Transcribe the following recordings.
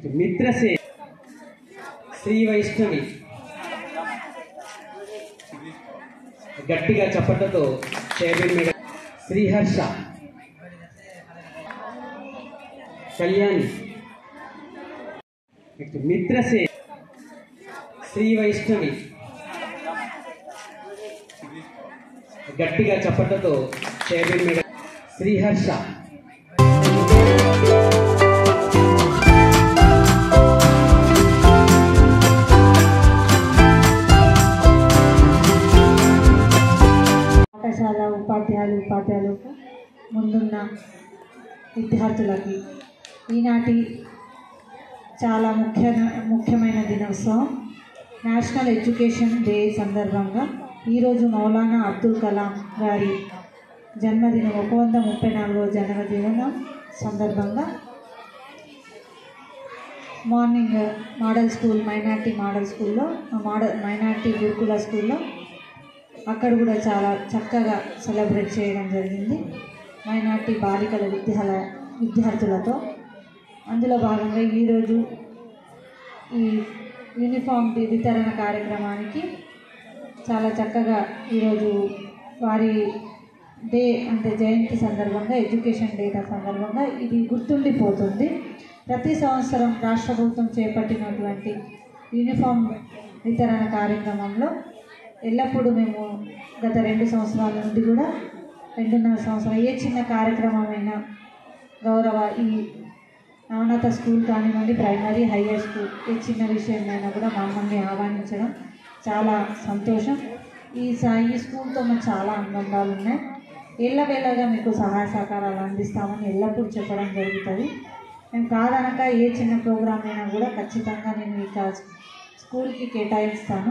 మిత్రసే శ్రీ వైష్ణవి గట్టిగా చప్పట్లతో chairman madam Sriharsha Kalyani next మిత్రసే శ్రీ వైష్ణవి గట్టిగా చప్పట్లతో చైర్మన్ మేడం శ్రీహర్ష పాఠశాల ఉపాధ్యాయులు ఉపాధ్యాయులకు ముందున్న విద్యార్థులకి ఈనాటి చాలా ముఖ్య ముఖ్యమైన దినోత్సవం నేషనల్ ఎడ్యుకేషన్ డే సందర్భంగా ఈరోజు మౌలానా అబ్దుల్ కలాం గారి జన్మదినం ఒక వంద ముప్పై నాలుగవ జన్మదినం సందర్భంగా morning model school minority model స్కూల్లో మోడల్ మైనార్టీ గురుకుల స్కూల్లో అక్కడ కూడా చాలా చక్కగా సెలబ్రేట్ చేయడం జరిగింది మైనార్టీ బాలికల విద్యాల విద్యార్థులతో అందులో భాగంగా ఈరోజు ఈ యూనిఫామ్ ది- వితరణ కార్యక్రమానికి చాలా చక్కగా ఈరోజు వారి డే అంటే జయంతి సందర్భంగా ఎడ్యుకేషన్ డే సందర్భంగా ఇది గుర్తుండిపోతుంది ప్రతి సంవత్సరం రాష్ట్ర ప్రభుత్వం చేపట్టినటువంటి యూనిఫామ్ వితరణ కార్యక్రమంలో ఎల్లప్పుడూ మేము గత రెండు సంవత్సరాల నుండి కూడా రెండున్నర సంవత్సరాలు ఏ చిన్న కార్యక్రమమైనా గౌరవ ఈ నవనత స్కూల్ కానివ్వండి ప్రైమరీ హయ్యర్ స్కూల్ ఏ చిన్న విషయమైనా కూడా మమ్మల్ని ఆహ్వానించడం చాలా సంతోషం ఈ సా ఈ స్కూల్తో మాకు చాలా అనుబంధాలు ఉన్నాయి ఎల్లవేళగా మీకు సహాయ సహకారాలు అందిస్తామని ఎల్లప్పుడూ చెప్పడం జరుగుతుంది మేము కాదనక ఏ చిన్న ప్రోగ్రామ్ అయినా కూడా ఖచ్చితంగా నేను ఈ కా- స్కూల్కి కేటాయిస్తాను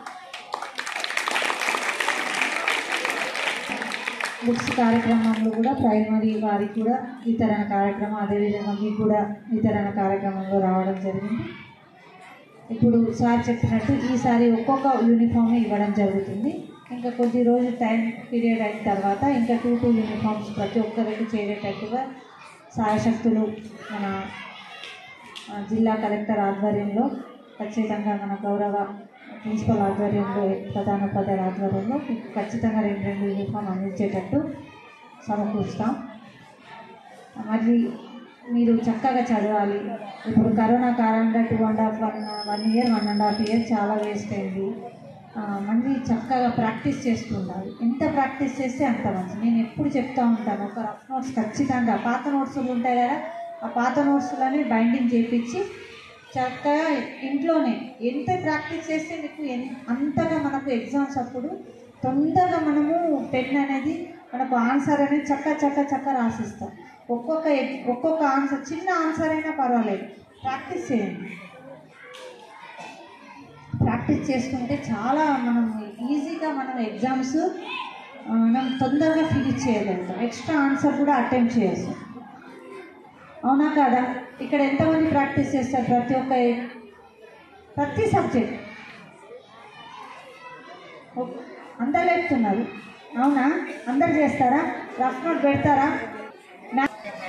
బుక్స్ కార్యక్రమంలో కూడా ప్రైమరీ వారికి కూడా వితరణ కార్యక్రమం అదేవిధంగా మీకు కూడా వితరణ కార్యక్రమంలో రావడం జరిగింది ఇప్పుడు సార్ చెప్పినట్టు ఈసారి ఒక్కొక్క యూనిఫామ్ ఇవ్వడం జరుగుతుంది ఇంకా కొద్ది రోజులు టైం పీరియడ్ అయిన తర్వాత ఇంకా టూ టూ యూనిఫామ్స్ ప్రతి ఒక్కరికి చేరేటట్టుగా సాయశక్తులు మన ఆ, జిల్లా కలెక్టర్ ఆధ్వర్యంలో ఖచ్చితంగా మన గౌరవ ప్రిన్సిపల్ ఆధ్వర్యంలో ప్రధానోపాధ్యాయుల ఆధ్వర్యంలో మీకు ఖచ్చితంగా రెండు రెండు యూనిఫామ్ అందించేటట్టు సమకూరుస్తాం మరి మీరు చక్కగా చదవాలి ఇప్పుడు కరోనా కారణంగా two and half one one year one and half year చాలా వేస్ట్ అయింది ఆ, మళ్ళీ చక్కగా ప్రాక్టీస్ చేస్తూ ఉండాలి ఎంత ప్రాక్టీస్ చేస్తే అంత మంచిది నేను ఎప్పుడు చెప్తా ఉంటాను ఒక రఫ్ నోట్స్ ఖచ్చితంగా పాత నోట్స్లు ఉంటాయి కదా ఆ పాత నోట్స్లని బైండింగ్ చేయించి చక్కగా ఇంట్లోనే ఎంత ప్రాక్టీస్ చేస్తే మీకు ఎన్ అంతగా మనకు ఎగ్జామ్స్ అప్పుడు తొందరగా మనము పెన్ అనేది మనకు ఆన్సర్ అనేది చక్క చక్క చక్క రాసిస్తాం ఒక్కొక్క ఎగ్- ఒక్కొక్క ఆన్సర్ చిన్న ఆన్సర్ అయినా పర్వాలేదు ప్రాక్టీస్ చేయండి ప్రాక్టీస్ చేసుకుంటే చాలా మనం ఈజీగా మనం ఎగ్జామ్స్ మనం తొందరగా ఫినిష్ చేయగలుగుతాం ఎక్స్ట్రా ఆన్సర్ కూడా అటెంప్ట్ చేయొచ్చు అవునా కాదా ఇక్కడ ఎంతమంది ప్రాక్టీస్ చేస్తారు ప్రతి ఒక్క ప్రతి సబ్జెక్ట్ అందరు లేపుతున్నారు అవునా అందరు చేస్తారా రఫ్ నోట్ పెడతారా నా-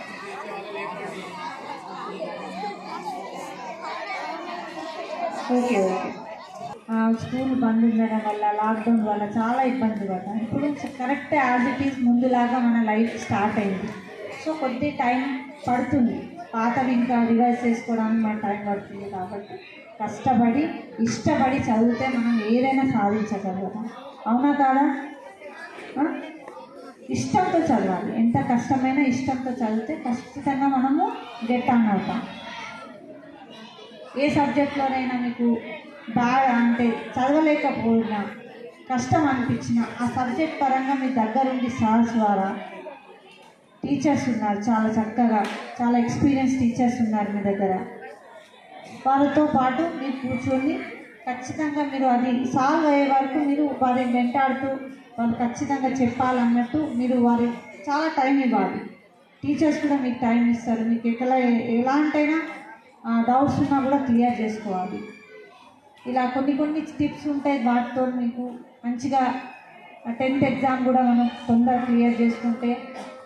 ఓకే ఓకే ఆ, స్కూల్ బంద్ ఉండడం వల్ల లాక్డౌన్ వల్ల చాలా ఇబ్బంది పడ్డాం ఇప్పుడు కరెక్ట్ యాజ్ ఇట్ ఈస్ ముందులాగా మన లైఫ్ స్టార్ట్ అయింది సో కొద్ది టైం పడుతుంది పాతవి ఇంకా రివైజ్ చేసుకోవడానికి మన టైం పడుతుంది కాబట్టి కష్టపడి ఇష్టపడి చదివితే మనం ఏదైనా సాధించగలుగుతాం అవునా కాదా ఆ? ఇష్టంతో చదవాలి ఎంత కష్టమైనా ఇష్టంతో చదివితే ఖచ్చితంగా మనము గెట్ ఆన్ అవుతాం ఏ సబ్జెక్ట్లోనైనా మీకు బాగా అంటే చదవలేకపోయినా కష్టం అనిపించిన ఆ సబ్జెక్ట్ పరంగా మీ దగ్గరుండి సార్స్ ద్వారా టీచర్స్ ఉన్నారు చాలా చక్కగా చాలా ఎక్స్పీరియన్స్ టీచర్స్ ఉన్నారు మీ దగ్గర వాళ్ళతో పాటు మీరు కూర్చొని ఖచ్చితంగా మీరు అది సాల్వ్ అయ్యే వరకు మీరు వారిని వెంటాడుతూ వాళ్ళు ఖచ్చితంగా చెప్పాలన్నట్టు మీరు వారి చాలా టైం ఇవ్వాలి టీచర్స్ కూడా మీకు టైం ఇస్తారు మీకు ఎక్కడ ఎలాంటైనా డౌట్స్ ఉన్నా కూడా క్లియర్ చేసుకోవాలి ఇలా కొన్ని కొన్ని టిప్స్ ఉంటాయి వాటితో మీకు మంచిగా టెన్త్ ఎగ్జామ్ కూడా మనం తొందరగా క్లియర్ చేసుకుంటే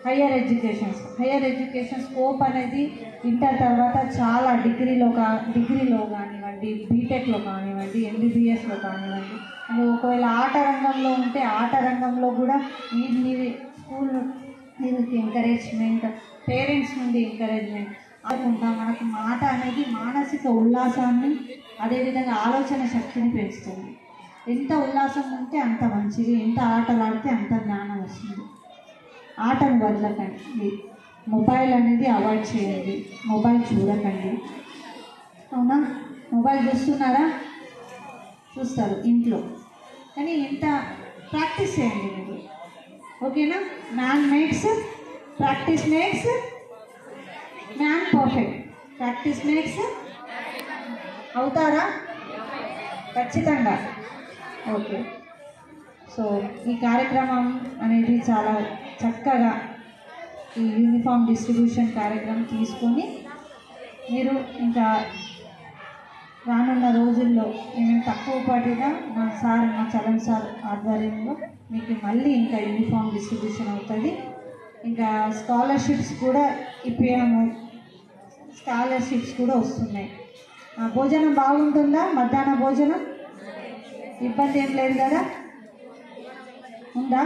higher educations higher education scope అనేది ఇంటర్ తర్వాత చాలా డిగ్రీలో కా డిగ్రీలో కానివ్వండి బీటెక్లో కానివ్వండి ఎంబీబీఎస్లో కానివ్వండి నువ్వు ఒకవేళ ఆట రంగంలో ఉంటే ఆట రంగంలో కూడా మీరు మీరు స్కూల్ మీకు ఎంకరేజ్మెంట్ పేరెంట్స్ నుండి ఎంకరేజ్మెంట్ అనుకుంటా మనకు మాట అనేది మానసిక ఉల్లాసాన్ని అదేవిధంగా ఆలోచన శక్తిని పెంచుతుంది ఎంత ఉల్లాసం ఉంటే అంత మంచిది ఎంత ఆటలు ఆడితే అంత జ్ఞానం వస్తుంది ఆటను వదలకండి మొబైల్ అనేది అవాయిడ్ చేయండి మొబైల్ చూడకండి అవునా మొబైల్ చూస్తున్నారా చూస్తారు ఇంట్లో కానీ ఇంత ప్రాక్టీస్ చేయండి మీరు ఓకేనా man makes practice makes man perfect practice makes అవుతారా ఖచ్చితంగా ఓకే సో ఈ కార్యక్రమం అనేది చాలా చక్కగా ఈ యూనిఫామ్ డిస్ట్రిబ్యూషన్ కార్యక్రమం తీసుకొని మీరు ఇంకా రానున్న రోజుల్లో ఏమైనా తక్కువ పాటుగా మా సార్ మా చలం సార్ ఆధ్వర్యంలో మీకు మళ్ళీ ఇంకా యూనిఫామ్ డిస్ట్రిబ్యూషన్ అవుతుంది ఇంకా స్కాలర్షిప్స్ కూడా ఇప్పాము స్కాలర్షిప్స్ కూడా వస్తున్నాయి ఆ, భోజనం బాగుంటుందా మధ్యాహ్న భోజనం ఇబ్బంది ఏం లేదు కదా ఉందా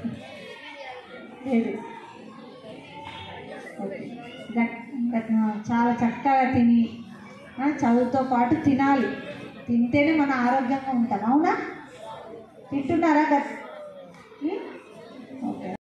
లేదు ఓకే గట్- గట్- చాలా చక్కగా తిని ఆ, చదువుతో పాటు తినాలి తింటేనే మన ఆరోగ్యంగా ఉంటాం అవునా తింటున్నారా గట్ ఉం? ఓకే